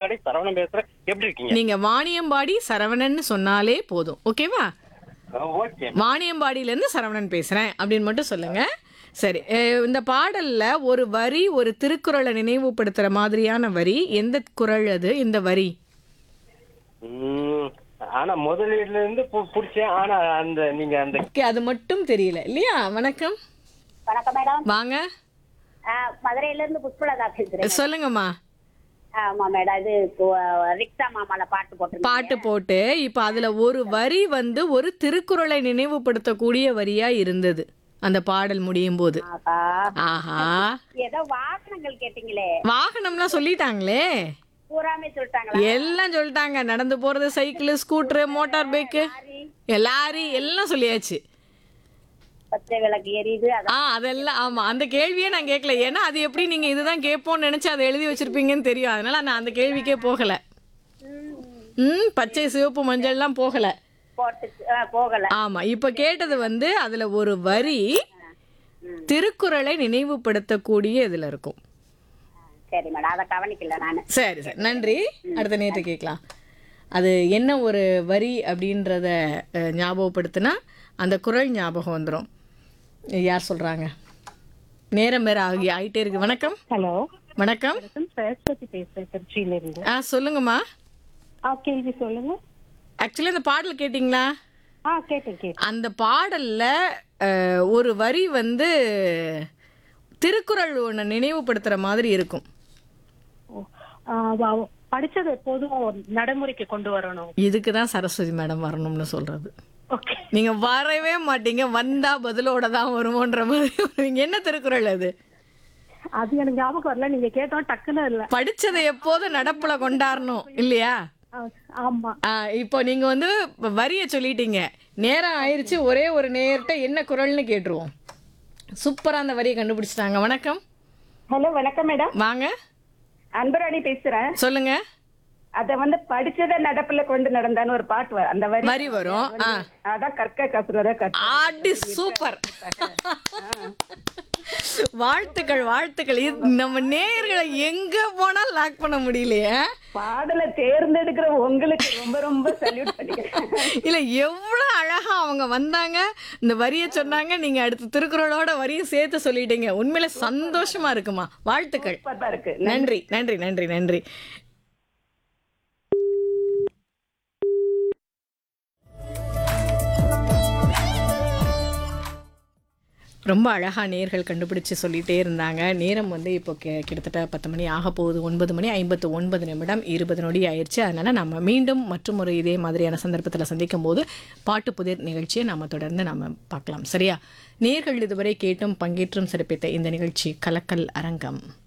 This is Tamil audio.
வாணியம்பாடி சரவணன் பேசுறேன் எப்படி இருக்கீங்க நீங்க வாணியம்பாடி சரவணன்னு சொன்னாலே போதும் ஓகேவா ஓகே வாணியம்பாடியில இருந்து சரவணன் பேசுறேன் அப்படின்னு மட்டும் சொல்லுங்க சரி அஹ் இந்த பாடல்ல ஒரு வரி ஒரு திருக்குறளை நினைவுபடுத்துற மாதிரியான வரி எந்த குறள் அது இந்த வரி உம், ஆனா முதலீடுல இருந்து பு- புடிச்சேன் ஆனா அந்த நீங்க அந்த ஓகே அது மட்டும் தெரியல இல்லையா வணக்கம் வணக்கம் மேடம் வாங்க ஆ, மதுரையில இருந்து புஷ்பலதா பேசுறேன் சொல்லுங்கம்மா ஆமா மேடம் இது கு- ரிக்ஷா மாமால பாட்டு போட்டு பாட்டு போட்டு இப்ப அதுல ஒரு வரி வந்து ஒரு திருக்குறளை நினைவுபடுத்தக்கூடிய வரியா இருந்தது அந்த பாடல் முடியும் போது ஆஹா ஏதோ வாகனங்கள் கேட்டீங்களே வாகனம்லாம் சொல்லிட்டாங்களே பூராமே சொல்லிட்டாங்களா எல்லாம் சொல்லிட்டாங்க நடந்து போறது cycle scooter motor bike lorry எல்லாம் சொல்லியாச்சு பச்சை விளக்கு எரியுது அதான் ஆ அதெல்லாம் ஆமா அந்த கேள்வியே நான் கேட்கல ஏன்னா அது எப்படி நீங்க இதுதான் கேட்போம்னு நினைச்சு அதை எழுதி வச்சிருப்பீங்கன்னு தெரியும் அதனால நான் அந்த கேள்விக்கே போகல ம் பச்சை சிவப்பு மஞ்சள்லாம் போகல போட்டு ஆ, போகல ஆமா இப்ப கேட்டது வந்து அதுல ஒரு வரி திருக்குறளை நினைவுபடுத்தக்கூடிய இதுல இருக்கும் சரி மேடம் அதை கவனிக்கல நானு சரி சரி நன்றி அடுத்த நேற்று கேட்கலாம் அது என்ன ஒரு வரி அப்படின்றத அஹ், ஞாபகப்படுத்தினா அந்த குறள் ஞாபகம் வந்துடும் யார் சொல்றாங்க நேரம் வேற ஆகி ஆயிட்டே இருக்கு வணக்கம் ஹலோ வணக்கம் சரஸ்வதி பேசுறேன் திருச்சியில இருந்து ஆ சொல்லுங்கம்மா ஆ கேள்வி சொல்லுங்க ஆக்சுவலி அந்த பாடல் கேட்டிங்களா ஆ கேட்டேன் கேட்டேன் அந்த பாடல்ல அஹ், ஒரு வரி வந்து திருக்குறள் ஒன்று நினைவுபடுத்துற மாதிரி இருக்கும் ஓ, ஆ, வ- படிச்சது எப்போதும் நடைமுறைக்கு கொண்டு வரணும் இதுக்கு தான் சரஸ்வதி மேடம் வரணும்னு சொல்றது ஓகே நீங்க வரவே மாட்டீங்க வந்தா பதிலோட தான் வருவோன்ற மாதிரி வருவீங்க. என்ன திருக்குறள் அது அது எனக்கு ஞாபகம் வரல நீங்க கேட்டோம் டக்குன்னு இல்ல படிச்சதை எப்போதும் நடப்புல கொண்டாடணும் இல்லையா ஆ, ஆமா ஆ, இப்போ நீங்க வந்து வரிய சொல்லிட்டீங்க நேரம் ஆயிருச்சு ஒரே ஒரு நேர்கிட்ட என்ன குரல்னு கேட்டுருவோம் சூப்பரா அந்த வரியை கண்டுபிடிச்சிட்டாங்க வணக்கம் ஹலோ வணக்கம் மேடம் வாங்க அன்பராணி பேசுறேன் சொல்லுங்க அத வந்து படிச்சத நடப்புல கொண்டு நடந்தான்னு ஒரு பாட்டு வரும் அந்த வரி வரி வரும் ஆ அதான் கற்க கசுறத கற்க ஆடி சூப்பர் வாழ்த்துக்கள் வாழ்த்துக்கள் இது நம்ம நேர்களை எங்க போனாலும் லாக் பண்ண முடியலையே பாடலை தேர்ந்தெடுக்கிற உங்களுக்கு ரொம்ப ரொம்ப சல்யூட் பண்ணிக்கிறேன் இல்ல எவ்வளவு அழகா அவங்க வந்தாங்க இந்த வரிய சொன்னாங்க நீங்க அடுத்து திருக்குறளோட வரியும் சேர்த்து சொல்லிட்டீங்க உண்மையில சந்தோஷமா இருக்குமா வாழ்த்துக்கள் சூப்பரா இருக்கு நன்றி நன்றி நன்றி நன்றி ரொம்ப அழகா நேர்கள் கண்டுபிடிச்சு சொல்லிட்டே இருந்தாங்க நேரம் வந்து இப்போ கி- கிட்டத்தட்ட பத்து மணி ஆக போகுது ஒன்பது மணி ஐம்பத்து ஒன்பது நிமிடம் இருபது நொடி ஆயிடுச்சு அதனால நம்ம மீண்டும் மற்றும் ஒரு இதே மாதிரியான சந்தர்ப்பத்தில் சந்திக்கும் போது பாட்டு புதிர் நிகழ்ச்சியை நம்ம தொடர்ந்து நம்ம பார்க்கலாம் சரியா நேர்கள் இதுவரை கேட்டும் பங்கேற்றும் சிறப்பித்த இந்த நிகழ்ச்சி கலக்கல் அரங்கம்